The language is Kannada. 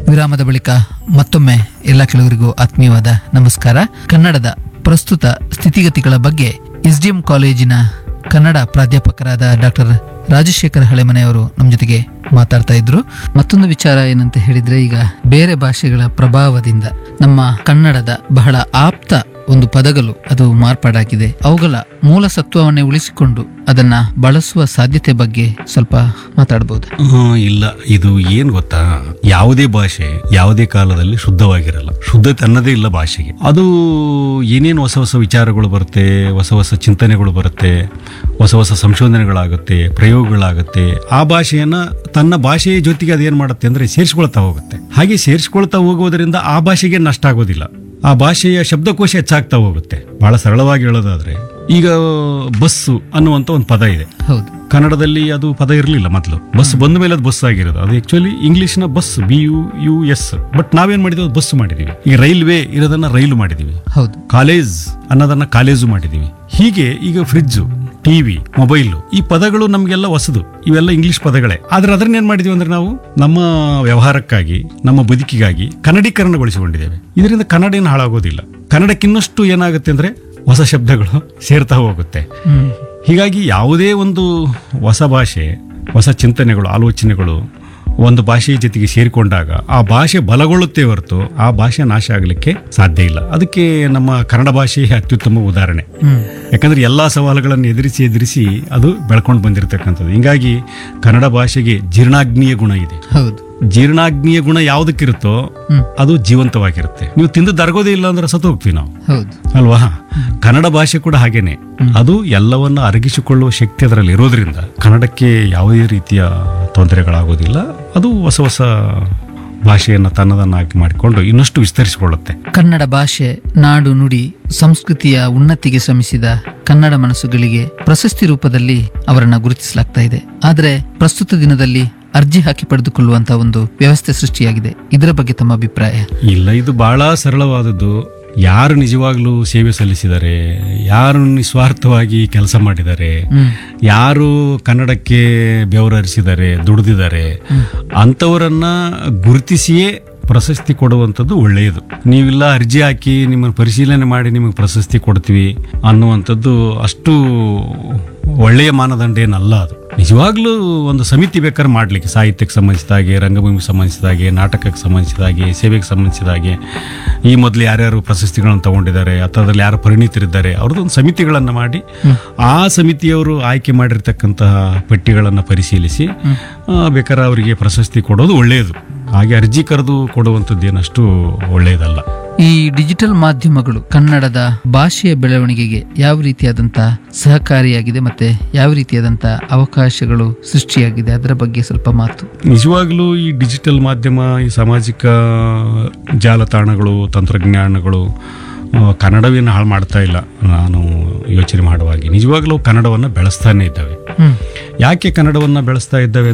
ವಿರಾಮದ ಬಳಿಕ ಮತ್ತೊಮ್ಮೆ ಎಲ್ಲ ಕೆಲವರಿಗೂ ಆತ್ಮೀಯವಾದ ನಮಸ್ಕಾರ ಕನ್ನಡದ ಪ್ರಸ್ತುತ ಸ್ಥಿತಿಗತಿಗಳ ಬಗ್ಗೆ ಎಸ್ಡಿಎಂ ಕಾಲೇಜಿನ ಕನ್ನಡ ಪ್ರಾಧ್ಯಾಪಕರಾದ ಡಾಕ್ಟರ್ ರಾಜಶೇಖರ ಹಳೆಮನೆಯವರು ನಮ್ಮ ಜೊತೆಗೆ ಮಾತಾಡ್ತಾ ಇದ್ರು ಮತ್ತೊಂದು ವಿಚಾರ ಏನಂತ ಹೇಳಿದ್ರೆ ಈಗ ಬೇರೆ ಭಾಷೆಗಳ ಪ್ರಭಾವದಿಂದ ನಮ್ಮ ಕನ್ನಡದ ಬಹಳ ಆಪ್ತ ಒಂದು ಪದಗಳು ಅದು ಮಾರ್ಪಾಡಾಗಿದೆ ಅವುಗಳ ಮೂಲ ಸತ್ವವನ್ನೇ ಉಳಿಸಿಕೊಂಡು ಅದನ್ನ ಬಳಸುವ ಸಾಧ್ಯತೆ ಬಗ್ಗೆ ಸ್ವಲ್ಪ ಮಾತಾಡಬಹುದು ಆ, ಇಲ್ಲ ಇದು ಏನ್ ಗೊತ್ತಾ ಯಾವುದೇ ಭಾಷೆ ಯಾವುದೇ ಕಾಲದಲ್ಲಿ ಶುದ್ಧವಾಗಿರಲ್ಲ ಶುದ್ಧತೆ ಅನ್ನೋದೇ ಇಲ್ಲ ಭಾಷೆಗೆ ಅದು ಏನೇನು ಹೊಸ ಹೊಸ ವಿಚಾರಗಳು ಬರುತ್ತೆ ಹೊಸ ಹೊಸ ಚಿಂತನೆಗಳು ಬರುತ್ತೆ ಹೊಸ ಹೊಸ ಸಂಶೋಧನೆಗಳಾಗುತ್ತೆ ಪ್ರಯೋಗಗಳಾಗುತ್ತೆ ಆ ಭಾಷೆಯನ್ನ ತನ್ನ ಭಾಷೆಯ ಜೊತೆಗೆ ಅದೇನ್ ಮಾಡುತ್ತೆ ಅಂದ್ರೆ ಸೇರಿಸ್ಕೊಳ್ತಾ ಹೋಗುತ್ತೆ ಹಾಗೆ ಸೇರಿಸ್ಕೊಳ್ತಾ ಹೋಗೋದ್ರಿಂದ ಆ ಭಾಷೆಗೆ ನಷ್ಟ ಆಗೋದಿಲ್ಲ ಆ ಭಾಷೆಯ ಶಬ್ದಕೋಶ ಹೆಚ್ಚಾಗ್ತಾ ಹೋಗುತ್ತೆ ಬಹಳ ಸರಳವಾಗಿ ಹೇಳೋದಾದ್ರೆ ಈಗ ಬಸ್ಸು ಅನ್ನುವಂತ ಒಂದು ಪದ ಇದೆ ಹೌದು ಕನ್ನಡದಲ್ಲಿ ಅದು ಪದ ಇರಲಿಲ್ಲ ಮೊದಲು ಬಸ್ ಬಂದ ಮೇಲೆ ಅದು ಬಸ್ ಆಗಿರೋದು ಅದು ಆಕ್ಚುಲಿ ಇಂಗ್ಲಿಷ್ನ bus B U U S but ನಾವೇನ್ ಮಾಡಿದ್ವಿ ಅದು ಬಸ್ ಮಾಡಿದೀವಿ ಈಗ ರೈಲ್ವೆ ಇರೋದನ್ನ ರೈಲು ಮಾಡಿದೀವಿ ಹೌದು ಕಾಲೇಜ್ ಅನ್ನೋದನ್ನ ಕಾಲೇಜು ಮಾಡಿದೀವಿ ಹೀಗೆ ಈಗ ಫ್ರಿಡ್ಜು ಟಿವಿ ಮೊಬೈಲ್ ಈ ಪದಗಳು ನಮಗೆಲ್ಲ ಹೊಸದು ಇವೆಲ್ಲ ಇಂಗ್ಲಿಷ್ ಪದಗಳೇ ಆದ್ರೆ ಅದನ್ನ ಏನ್ ಮಾಡಿದೀವಿ ಅಂದ್ರೆ ನಾವು ನಮ್ಮ ವ್ಯವಹಾರಕ್ಕಾಗಿ ನಮ್ಮ ಬದುಕಿಗಾಗಿ ಕನ್ನಡೀಕರಣಗೊಳಿಸಿಕೊಂಡಿದ್ದೇವೆ ಇದರಿಂದ ಕನ್ನಡ ಏನು ಹಾಳಾಗೋದಿಲ್ಲ ಕನ್ನಡಕ್ಕಿನ್ನಷ್ಟು ಏನಾಗುತ್ತೆ ಅಂದ್ರೆ ಹೊಸ ಶಬ್ದಗಳು ಸೇರ್ತಾ ಹೋಗುತ್ತೆ ಹ್ಮ್ ಹೀಗಾಗಿ ಯಾವುದೇ ಒಂದು ಹೊಸ ಭಾಷೆ ಹೊಸ ಚಿಂತನೆಗಳು ಆಲೋಚನೆಗಳು ಒಂದು ಭಾಷೆಯ ಜೊತೆಗೆ ಸೇರಿಕೊಂಡಾಗ ಆ ಭಾಷೆ ಬಲಗೊಳ್ಳುತ್ತೆ ಹೊರತು ಆ ಭಾಷೆ ನಾಶ ಆಗಲಿಕ್ಕೆ ಸಾಧ್ಯ ಇಲ್ಲ ಅದಕ್ಕೆ ನಮ್ಮ ಕನ್ನಡ ಭಾಷೆ ಅತ್ಯುತ್ತಮ ಉದಾಹರಣೆ ಹ್ಮ್ ಯಾಕಂದ್ರೆ ಎಲ್ಲಾ ಸವಾಲುಗಳನ್ನು ಎದುರಿಸಿ ಎದುರಿಸಿ ಅದು ಬೆಳ್ಕೊಂಡು ಬಂದಿರತಕ್ಕಂಥದ್ದು ಹಿಂಗಾಗಿ ಕನ್ನಡ ಭಾಷೆಗೆ ಜೀರ್ಣಾಗ್ನಿಯ ಗುಣ ಇದೆ ಹೌದು ಜೀರ್ಣಾಗ್ನಿಯ ಗುಣ ಯಾವುದಕ್ಕಿರುತ್ತೋ ಹ್ಮ್ ಅದು ಜೀವಂತವಾಗಿರುತ್ತೆ ನೀವು ತಿಂದು ದರಗೋದೇ ಇಲ್ಲ ಅಂದ್ರೆ ಸತ್ತು ಹೋಗ್ತೀವಿ ನಾವು ಹೌದು ಅಲ್ವಾ ಕನ್ನಡ ಭಾಷೆ ಕೂಡ ಹಾಗೇನೆ ಅದು ಎಲ್ಲವನ್ನ ಅರಗಿಸಿಕೊಳ್ಳುವ ಶಕ್ತಿ ಅದರಲ್ಲಿ ಇರೋದ್ರಿಂದ ಕನ್ನಡಕ್ಕೆ ಯಾವುದೇ ರೀತಿಯ ತೊಂದರೆಗಳಾಗೋದಿಲ್ಲ ಅದು ಹೊಸ ಹೊಸ ಭಾಷೆಯನ್ನು ತನ್ನದನ್ನಾಗಿ ಮಾಡಿಕೊಂಡು ಇನ್ನಷ್ಟು ವಿಸ್ತರಿಸಿಕೊಳ್ಳುತ್ತೆ ಕನ್ನಡ ಭಾಷೆ ನಾಡು ನುಡಿ ಸಂಸ್ಕೃತಿಯ ಉನ್ನತಿಗೆ ಶ್ರಮಿಸಿದ ಕನ್ನಡ ಮನಸ್ಸುಗಳಿಗೆ ಪ್ರಶಸ್ತಿ ರೂಪದಲ್ಲಿ ಅವರನ್ನ ಗುರುತಿಸಲಾಗ್ತಾ ಇದೆ ಆದರೆ ಪ್ರಸ್ತುತ ದಿನದಲ್ಲಿ ಅರ್ಜಿ ಹಾಕಿ ಪಡೆದುಕೊಳ್ಳುವಂತಹ ಒಂದು ವ್ಯವಸ್ಥೆ ಸೃಷ್ಟಿಯಾಗಿದೆ ಇದರ ಬಗ್ಗೆ ತಮ್ಮ ಅಭಿಪ್ರಾಯ ಇಲ್ಲ ಇದು ಬಹಳ ಸರಳವಾದದ್ದು ಯಾರು ನಿಜವಾಗ್ಲೂ ಸೇವೆ ಸಲ್ಲಿಸಿದ್ದಾರೆ ಯಾರು ನಿಸ್ವಾರ್ಥವಾಗಿ ಕೆಲಸ ಮಾಡಿದ್ದಾರೆ ಹ್ಮ್ ಯಾರು ಕನ್ನಡಕ್ಕೆ ಬೆವರರಿಸಿದ್ದಾರೆ ದುಡಿದಿದ್ದಾರೆ ಅಂಥವರನ್ನ ಗುರುತಿಸಿಯೇ ಪ್ರಶಸ್ತಿ ಕೊಡುವಂಥದ್ದು ಒಳ್ಳೆಯದು ನೀವಿಲ್ಲ ಅರ್ಜಿ ಹಾಕಿ ನಿಮ್ಮನ್ನು ಪರಿಶೀಲನೆ ಮಾಡಿ ನಿಮಗೆ ಪ್ರಶಸ್ತಿ ಕೊಡ್ತೀವಿ ಅನ್ನುವಂಥದ್ದು ಅಷ್ಟು ಒಳ್ಳೆಯ ಮಾನದಂಡ ಏನಲ್ಲ ಅದು ನಿಜವಾಗ್ಲೂ ಒಂದು ಸಮಿತಿ ಬೇಕಾದ್ರೆ ಮಾಡ್ಲಿಕ್ಕೆ ಸಾಹಿತ್ಯಕ್ಕೆ ಸಂಬಂಧಿಸಿದ ಹಾಗೆ ರಂಗಭೂಮಿಗೆ ಸಂಬಂಧಿಸಿದ ಹಾಗೆ ನಾಟಕಕ್ಕೆ ಸಂಬಂಧಿಸಿದ ಹಾಗೆ ಸೇವೆಗೆ ಸಂಬಂಧಿಸಿದ ಹಾಗೆ ಈ ಮೊದಲು ಯಾರ್ಯಾರು ಪ್ರಶಸ್ತಿಗಳನ್ನು ತಗೊಂಡಿದ್ದಾರೆ ಅಥವಾ ಅದ್ರಲ್ಲಿ ಯಾರು ಪರಿಣಿತರಿದ್ದಾರೆ ಅವ್ರದ್ದೊಂದು ಸಮಿತಿಗಳನ್ನು ಮಾಡಿ ಆ ಸಮಿತಿಯವರು ಆಯ್ಕೆ ಮಾಡಿರ್ತಕ್ಕಂತಹ ಪಟ್ಟಿಗಳನ್ನು ಪರಿಶೀಲಿಸಿ ಆ, ಬೇಕಾದ್ರೆ ಅವರಿಗೆ ಪ್ರಶಸ್ತಿ ಕೊಡೋದು ಒಳ್ಳೆಯದು ಹಾಗೆ ಅರ್ಜಿ ಕರೆದು ಕೊಡುವಂಥದ್ದು ಏನಷ್ಟು ಒಳ್ಳೆಯದಲ್ಲ ಈ ಡಿಜಿಟಲ್ ಮಾಧ್ಯಮಗಳು ಕನ್ನಡದ ಭಾಷೆಯ ಬೆಳವಣಿಗೆಗೆ ಯಾವ ರೀತಿಯಾದಂತಹ ಸಹಕಾರಿಯಾಗಿದೆ ಮತ್ತೆ ಯಾವ ರೀತಿಯಾದಂತಹ ಅವಕಾಶಗಳು ಸೃಷ್ಟಿಯಾಗಿದೆ ಅದರ ಬಗ್ಗೆ ಸ್ವಲ್ಪ ಮಾತು ನಿಜವಾಗ್ಲೂ ಈ ಡಿಜಿಟಲ್ ಮಾಧ್ಯಮ ಈ ಸಾಮಾಜಿಕ ಜಾಲತಾಣಗಳು ತಂತ್ರಜ್ಞಾನಗಳು ಆ, ಕನ್ನಡವೇನು ಹಾಳು ಮಾಡ್ತಾ ಇಲ್ಲ ನಾನು ಯೋಚನೆ ಮಾಡುವಾಗಿ ನಿಜವಾಗ್ಲೂ ಕನ್ನಡವನ್ನು ಬೆಳೆಸ್ತಾನೆ ಇದ್ದಾವೆ ಹ್ಮ್ ಯಾಕೆ ಕನ್ನಡವನ್ನು ಬೆಳೆಸ್ತಾ ಇದ್ದಾವೆ